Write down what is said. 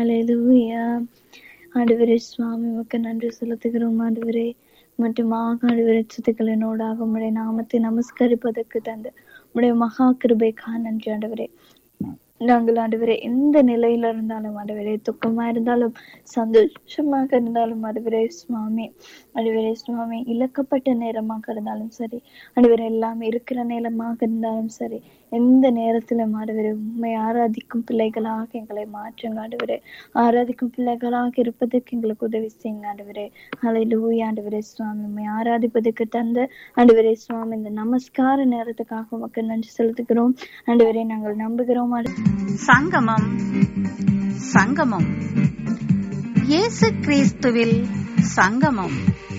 ஹalleluya ஆண்டவரே சுவாமி உமக்கு நன்றி செலுத்துகிறோம் ஆண்டவரே மற்றும் ஆகாடுவரை சுத்திகளினோடாக உம்முடைய நாமத்தை நமஸ்கரிப்பதற்கு தந்த உம்முடைய மகா கிருபைக்கா நன்றி ஆண்டவரே நாங்கள் ஆண்டவரே எந்த நிலையில இருந்தாலும் ஆண்டவரே துக்கமா இருந்தாலும் சந்தோஷமாக இருந்தாலும் ஆண்டவரே சுவாமி ஆண்டவரே சுவாமி இழக்கப்பட்ட நேரமாக இருந்தாலும் சரி ஆண்டவரே எல்லாம் இருக்கிற நேரமாக இருந்தாலும் சரி எந்த நேரத்திலும் ஆண்டவரே உண்மை ஆராதிக்கும் பிள்ளைகளாக எங்களை மாற்றுங்க ஆண்டவரே ஆராதிக்கும் பிள்ளைகளாக இருப்பதற்கு எங்களுக்கு உதவி செய்யுங்க ஆண்டவரே ஹalleluya ஆண்டவரே சுவாமி உண்மை ஆராதிப்பதற்கு தந்த ஆண்டவரே சுவாமி இந்த நமஸ்கார நேரத்துக்காக உமக்கு நன்றி செலுத்துகிறோம் ஆண்டவரே நாங்கள் நம்புகிறோம் ஆண்டவரே சங்கமம் சங்கமம் இயேசு கிறிஸ்துவில் சங்கமம்